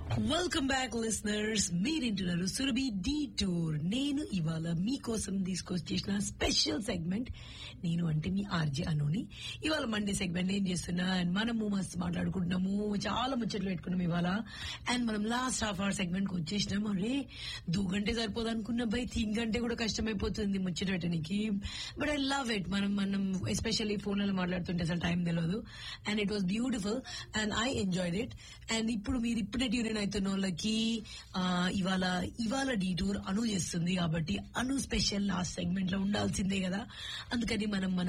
welcome back listeners మీరింటున్నారు Surabhi the tour నేను ఇవాళ మీకోసం తీసుకొచ్చేసిన స్పెషల్ సెగ్మెంట్ నేను అంటే మీ ఆర్జే అనుని ఇవాళ మండే సెగ్మెంట్ ఏం చేస్తున్నా అండ్ మనము మస్తు మాట్లాడుకుంటున్నాము చాలా ముచ్చట్లు పెట్టుకున్నాం ఇవాళ అండ్ మనం లాస్ట్ హాఫ్ అవర్ సెగ్మెంట్ కి వచ్చేసినాం అరే దూ గంటే సరిపోదు అనుకున్న బై తీన్ గంటే కూడా కష్టమైపోతుంది ముచ్చట పెట్టడానికి బట్ ఐ లవ్ ఇట్ మనం మనం ఎస్పెషల్లీ ఫోన్లలో మాట్లాడుతుంటే అసలు టైం తెలియదు and it was beautiful and I enjoyed it and ఇప్పుడు మీరు ఇప్పుడే ట్యూన్ అవుతున్న వాళ్ళకి ఆ, ఇవాళ ఇవాళ డీటూర్ అను చేస్తుంది కాబట్టి అను స్పెషల్ లాస్ట్ సెగ్మెంట్ లో ఉండాల్సిందే కదా అందుకని మనం మన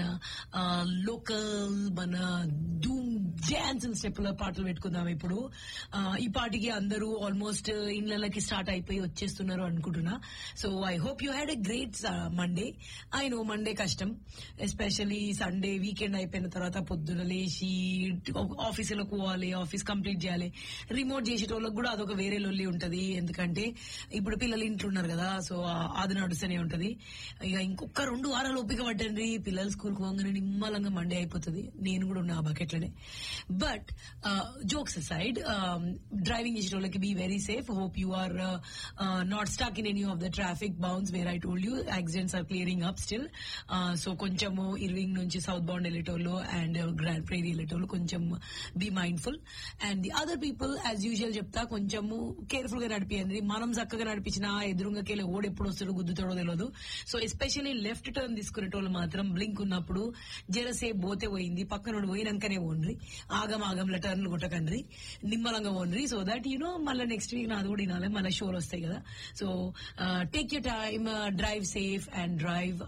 లోకల్ మన ధూమ్ డాన్స్ స్టెప్ లో పాటలు పెట్టుకుందాం ఇప్పుడు ఆ, ఈ పాటికి అందరూ ఆల్మోస్ట్ ఇళ్ళకి స్టార్ట్ అయిపోయి వచ్చేస్తున్నారు అనుకుంటున్నా so I hope you had a great Monday I know Monday కష్టం ఎస్పెషల్లీ సండే వీకెండ్ అయిపోయిన తర్వాత పొద్దున లేచి ఆఫీసులకు పోవాలి ఆఫీస్ కంప్లీట్ చేయాలి రిమోట్ చేసేటోళ్ళకి కూడా అదొక వేరే లొల్లి ఉంటది ఎందుకంటే ఇప్పుడు పిల్లలు ఇంట్లో ఉన్నారు కదా సో అది నడుస్తూనే ఉంటది ఇక ఇంకొక రెండు వారాలు ఓపిక పట్టండి పిల్లలు స్కూల్కి పోగానే నిమ్మలంగా మండే అయిపోతుంది నేను కూడా ఉన్నా ఆ బకెట్లోనే బట్ జోక్స్ సైడ్ డ్రైవింగ్ చేసేటోళ్ళకి be very safe hope you are not stuck in any of the traffic bounce where I told you accidents are clearing up still so కొంచెము ఇర్వింగ్ నుంచి సౌత్ బౌండ్ వెళ్ళేటోళ్ళు and Grand Prairie వెళ్ళేటోళ్ళు కొంచెం be mindful and the other people as usual చెప్తా కొంచెము careful గా నడిపియండి మనం చక్కగా నడిపించినా ఎదురుంగకెళ్ళి ఓడి ఎప్పుడు వస్తాడో గుద్దుతాడో తెలియదు సో ఎస్పెషల్లీ లెఫ్ట్ టర్న్ తీసుకునేటోళ్ళు మాత్రం బ్లింక్ ఉన్నప్పుడు జరసేపు పోతే పోయింది పక్కన పోయినాకనే ఓన్రి ఆగం ఆగంలో టర్న్లు కొట్టకండ్రి నిమ్మలంగా ఓన్రి సో దట్ యూనో మళ్ళీ నెక్స్ట్ వీక్ నాది కూడా వినాలి మళ్ళీ షోలు వస్తాయి కదా so take you time drive safe and drive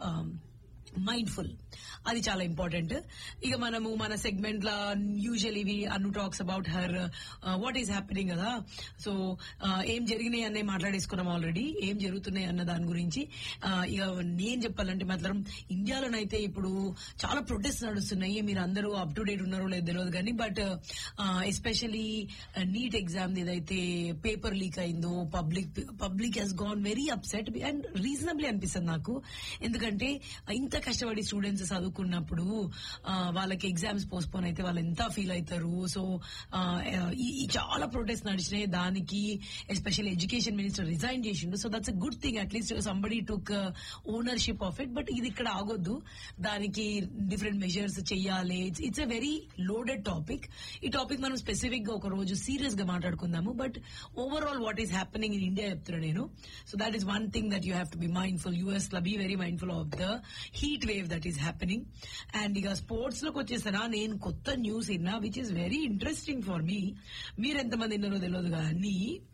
mindful అది చాలా ఇంపార్టెంట్ ఇక మనము మన సెగ్మెంట్ లా యూజువల్ ఇవి Anu talks about her what is happening కదా సో ఏం జరిగినాయి అనే మాట్లాడేసుకున్నాం ఆల్రెడీ ఏం జరుగుతున్నాయి అన్న దాని గురించి ఆ, ఇక నేను చెప్పాలంటే మాత్రం ఇండియాలోనైతే ఇప్పుడు చాలా ప్రొటెస్ట్ నడుస్తున్నాయి మీరు అందరూ అప్ టు డేట్ ఉన్నారో లేదో తెలియదు కానీ బట్ ఎస్పెషలీ నీట్ ఎగ్జామ్ ఏదైతే పేపర్ లీక్ అయిందో public public he's gone very upset and reasonably అనిపిస్తుంది నాకు ఎందుకంటే ఇంత కష్టపడి స్టూడెంట్స్ చదువుకున్నప్పుడు ఆ, వాళ్ళకి ఎగ్జామ్స్ పోస్ట్పోన్ అయితే వాళ్ళు ఎంత ఫీల్ అవుతారు సో ఆ, ఈ ఈ చాలా ప్రొటెస్ట్ నడిచినాయి దానికి ఎస్పెషల్లీ ఎడ్యుకేషన్ మినిస్టర్ రిజైన్ చేసిండు so that's a good thing at least somebody took ownership of it but ఇది ఇక్కడ ఆగొద్దు దానికి డిఫరెంట్ మెజర్స్ చెయ్యాలి it's a very loaded topic ఈ టాపిక్ మనం స్పెసిఫిక్ గా ఒక రోజు సీరియస్ గా మాట్లాడుకుందాము but overall what is happening in India చెప్తున్నా నేను so that is one thing that you have to be mindful US లో be very mindful of the heat wave that is happening and ఇక sports లోకి వచ్చేసారా నేను కొత్త news విన్నా which is very interesting for me మీరు ఎంతమంది విన్నారో తెలియదు కానీ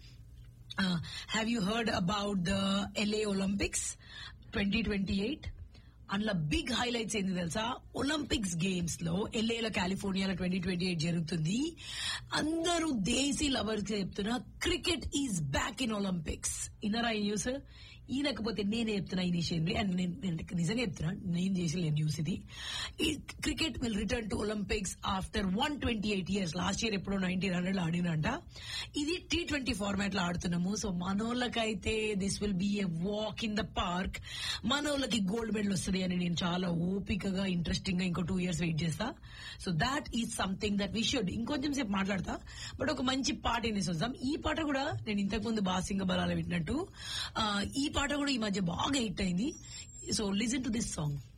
have you heard about the LA Olympics twenty twenty eight అందులో బిగ్ హైలైట్స్ ఏంది తెలుసా ఒలింపిక్స్ గేమ్స్ లో ఎల్ఏలో కాలిఫోర్నియాలో ట్వంటీ ట్వంటీ ఎయిట్ జరుగుతుంది అందరూ దేశీ లవర్స్ చెప్తున్నా cricket is back in Olympics ఇన్నరా ఈ న్యూస్ ఈయనకపోతే నేనే చెప్తున్నా ఈ విషయం అండ్ నేను నేను నిజంగా చెప్తున్నా నేను చేసిన న్యూస్ ఇది ఈ cricket will return to Olympics after one twenty eight years last year ఎప్పుడో నైన్టీన్ హండ్రెడ్ లో ఆడినంట ఇది టీ ట్వంటీ ఫార్మాట్ లో ఆడుతున్నాము సో మనోళ్ళకైతే this will be a walk in the park మనోళ్ళకి గోల్డ్ మెడల్ వస్తుంది అని నేను చాలా ఓపికగా ఇంట్రెస్టింగ్ గా ఇంకో టూ ఇయర్స్ వెయిట్ చేస్తా so that is something that we should ఇంకొంచెం సేపు మాట్లాడతా బట్ ఒక మంచి పాట వినేసి వద్దాం ఈ పాట కూడా నేను ఇంతకు ముందు బాసింగ బలాల విన్నట్టు ఆ, ఈ పాట కూడా ఈ మధ్య బాగా హిట్ అయింది so listen to this song